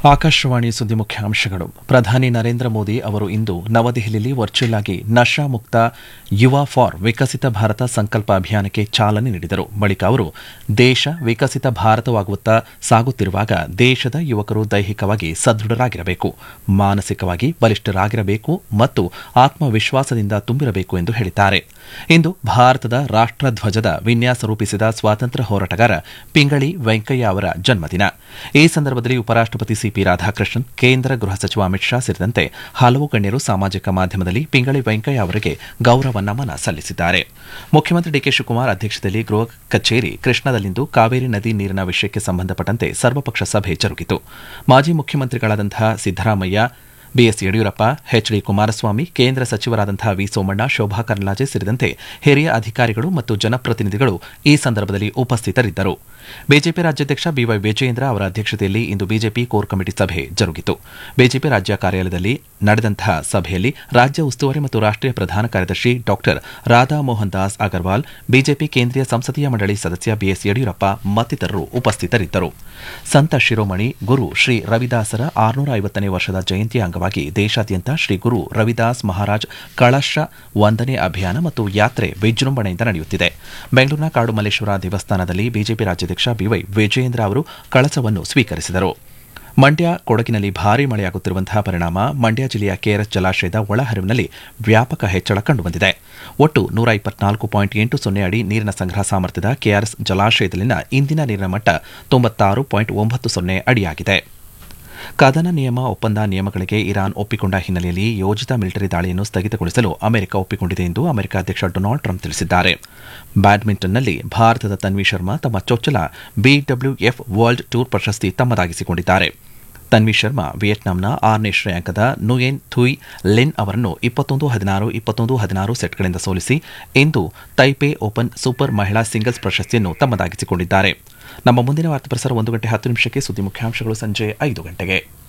ಆಕಾಶವಾಣಿ ಸುದ್ದಿ ಮುಖ್ಯಾಂಶಗಳು ಪ್ರಧಾನಿ ನರೇಂದ್ರ ಮೋದಿ ಅವರು ಇಂದು ನವದೆಹಲಿಯಲ್ಲಿ ವರ್ಚುವಲ್ ಆಗಿ ನಶಾ ಮುಕ್ತ ಯುವ ಫಾರ್ ವಿಕಸಿತ ಭಾರತ ಸಂಕಲ್ಪ ಅಭಿಯಾನಕ್ಕೆ ಚಾಲನೆ ನೀಡಿದರು ಬಳಿಕ ಅವರು ದೇಶ ವಿಕಸಿತ ಭಾರತವಾಗುವತ್ತ ಸಾಗುತ್ತಿರುವಾಗ ದೇಶದ ಯುವಕರು ದೈಹಿಕವಾಗಿ ಸದೃಢರಾಗಿರಬೇಕು ಮಾನಸಿಕವಾಗಿ ಬಲಿಷ್ಠರಾಗಿರಬೇಕು ಮತ್ತು ಆತ್ಮವಿಶ್ವಾಸದಿಂದ ತುಂಬಿರಬೇಕು ಎಂದು ಹೇಳಿದ್ದಾರೆ ಇಂದು ಭಾರತದ ರಾಷ್ಟ್ರಧ್ವಜದ ವಿನ್ಯಾಸ ರೂಪಿಸಿದ ಸ್ವಾತಂತ್ರ್ಯ ಹೋರಾಟಗಾರ ಪಿಂಗಳಿ ವೆಂಕಯ್ಯ ಅವರ ಜನ್ಮದಿನ ಈ ಸಂದರ್ಭದಲ್ಲಿ ಉಪರಾಷ್ಟಪತಿ ಸಿಪಿ ರಾಧಾಕೃಷ್ಣನ್ ಕೇಂದ್ರ ಗೃಹ ಸಚಿವ ಅಮಿತ್ ಶಾ ಸೇರಿದಂತೆ ಹಲವು ಗಣ್ಯರು ಸಾಮಾಜಿಕ ಮಾಧ್ಯಮದಲ್ಲಿ ಪಿಂಗಳಿ ವೆಂಕಯ್ಯ ಅವರಿಗೆ ಗೌರವ ನಮನ ಸಲ್ಲಿಸಿದ್ದಾರೆ ಮುಖ್ಯಮಂತ್ರಿ ಡಿಕೆ ಶಿವಕುಮಾರ್ ಅಧ್ಯಕ್ಷತೆಯಲ್ಲಿ ಗೃಹ ಕಚೇರಿ ಕೃಷ್ಣದಲ್ಲಿಂದು ಕಾವೇರಿ ನದಿ ನೀರಿನ ವಿಷಯಕ್ಕೆ ಸಂಬಂಧಪಟ್ಟಂತೆ ಸರ್ವಪಕ್ಷ ಸಭೆ ಜರುಗಿತು ಮಾಜಿ ಮುಖ್ಯಮಂತ್ರಿಗಳಾದಂತಹ ಸಿದ್ದರಾಮಯ್ಯ ಬಿಎಸ್ ಯಡಿಯೂರಪ್ಪ ಎಚ್ಡಿ ಕುಮಾರಸ್ವಾಮಿ ಕೇಂದ್ರ ಸಚಿವರಾದಂತಹ ವಿ ಸೋಮಣ್ಣ ಶೋಭಾ ಕರಂದ್ಲಾಜೆ ಸೇರಿದಂತೆ ಹಿರಿಯ ಅಧಿಕಾರಿಗಳು ಮತ್ತು ಜನಪ್ರತಿನಿಧಿಗಳು ಈ ಸಂದರ್ಭದಲ್ಲಿ ಉಪಸ್ಥಿತರಿದ್ದರು ಬಿಜೆಪಿ ರಾಜ್ಯಾಧ್ಯಕ್ಷ ಬಿವೈ ವಿಜಯೇಂದ್ರ ಅವರ ಅಧ್ಯಕ್ಷತೆಯಲ್ಲಿ ಇಂದು ಬಿಜೆಪಿ ಕೋರ್ ಕಮಿಟಿ ಸಭೆ ಜರುಗಿತು ಬಿಜೆಪಿ ರಾಜ್ಯ ಕಾರ್ಯಾಲಯದಲ್ಲಿ ನಡೆದಂತಹ ಸಭೆಯಲ್ಲಿ ರಾಜ್ಯ ಉಸ್ತುವಾರಿ ಮತ್ತು ರಾಷ್ಟೀಯ ಪ್ರಧಾನ ಕಾರ್ಯದರ್ಶಿ ಡಾ ರಾಧಾ ಮೋಹನ್ ದಾಸ್ ಅಗರ್ವಾಲ್ ಬಿಜೆಪಿ ಕೇಂದ್ರೀಯ ಸಂಸದೀಯ ಮಂಡಳಿ ಸದಸ್ಯ ಬಿಎಸ್ ಯಡಿಯೂರಪ್ಪ ಮತ್ತಿತರರು ಉಪಸ್ಥಿತರಿದ್ದರು ಸಂತ ಶಿರೋಮಣಿ ಗುರು ಶ್ರೀ ರವಿದಾಸರ ಆರುನೂರ ಐವತ್ತನೇ ವರ್ಷದ ಜಯಂತಿಯ ಅಂಗವಾಗಿ ದೇಶಾದ್ಯಂತ ಶ್ರೀ ಗುರು ರವಿದಾಸ್ ಮಹಾರಾಜ್ ಕಳಶ ವಂದನೆ ಅಭಿಯಾನ ಮತ್ತು ಯಾತ್ರೆ ವಿಜೃಂಭಣೆಯಿಂದ ನಡೆಯುತ್ತಿದೆ ಬೆಂಗಳೂರಿನ ಕಾಡುಮಲ್ಲೇಶ್ವರ ದೇವಸ್ಥಾನದಲ್ಲಿ ಬಿಜೆಪಿ ರಾಜ್ಯಾಧ್ಯಕ್ಷ ಬಿವೈ ವಿಜಯೇಂದ್ರ ಅವರು ಕಳಸವನ್ನು ಸ್ವೀಕರಿಸಿದರು ಮಂಡ್ಯ ಕೊಡಗಿನಲ್ಲಿ ಭಾರೀ ಮಳೆಯಾಗುತ್ತಿರುವಂತಹ ಪರಿಣಾಮ ಮಂಡ್ಯ ಜಿಲ್ಲೆಯ ಕೆಆರ್ಎಸ್ ಜಲಾಶಯದ ಒಳಹರಿವಿನಲ್ಲಿ ವ್ಯಾಪಕ ಹೆಚ್ಚಳ ಕಂಡುಬಂದಿದೆ ಒಟ್ಟು ನೂರ ಇಪ್ಪತ್ನಾಲ್ಕು ಪಾಯಿಂಟ್ ಎಂಟು ಸೊನ್ನೆ ಅಡಿ ನೀರಿನ ಸಂಗ್ರಹ ಸಾಮರ್ಥ್ಯದ ಕೆಆರ್ಎಸ್ ಜಲಾಶಯದಲ್ಲಿನ ಇಂದಿನ ನೀರಿನ ಮಟ್ಟ ತೊಂಬತ್ತಾರು ಪಾಯಿಂಟ್ ಒಂಬತ್ತು ಸೊನ್ನೆ ಅಡಿಯಾಗಿದೆ ಕದನ ನಿಯಮ ಒಪ್ಪಂದ ನಿಯಮಗಳಿಗೆ ಇರಾನ್ ಒಪ್ಪಿಕೊಂಡ ಹಿನ್ನೆಲೆಯಲ್ಲಿ ಯೋಜಿತ ಮಿಲಿಟರಿ ದಾಳಿಯನ್ನು ಸ್ಥಗಿತಗೊಳಿಸಲು ಅಮೆರಿಕ ಒಪ್ಪಿಕೊಂಡಿದೆ ಎಂದು ಅಮೆರಿಕ ಅಧ್ಯಕ್ಷ ಡೊನಾಲ್ಡ್ ಟ್ರಂಪ್ ತಿಳಿಸಿದ್ದಾರೆ ಬ್ಯಾಡ್ಮಿಂಟನ್ನಲ್ಲಿ ಭಾರತದ ತನ್ವಿ ಶರ್ಮಾ ತಮ್ಮ ಚೊಚ್ಚಲ ಬಿಡಬ್ಲ್ಯೂಎಫ್ ವರ್ಲ್ಡ್ ಟೂರ್ ಪ್ರಶಸ್ತಿ ತಮ್ಮದಾಗಿಸಿಕೊಂಡಿದ್ದಾರೆ ತನ್ವಿ ಶರ್ಮಾ ವಿಯೆಟ್ನಾಂನ ಆರನೇ ಶ್ರೇಯಾಂಕದ ನುಯೆನ್ ಥುಯ್ ಲೆನ್ ಅವರನ್ನು ಇಪ್ಪತ್ತೊಂದು ಹದಿನಾರು ಇಪ್ಪತ್ತೊಂದು ಹದಿನಾರು ಸೆಟ್ಗಳಿಂದ ಸೋಲಿಸಿ ಇಂದು ತೈಪೆ ಓಪನ್ ಸೂಪರ್ ಮಹಿಳಾ ಸಿಂಗಲ್ಸ್ ಪ್ರಶಸ್ತಿಯನ್ನು ತಮ್ಮದಾಗಿಸಿಕೊಂಡಿದ್ದಾರೆ ನಮ್ಮ ಮುಂದಿನ ವಾರ್ತಾ ಪ್ರಸಾರ ಒಂದು ಗಂಟೆ ಹತ್ತು ನಿಮಿಷಕ್ಕೆ ಸುದ್ದಿ ಮುಖ್ಯಾಂಶಗಳು ಸಂಜೆ ಐದು ಗಂಟೆಗೆ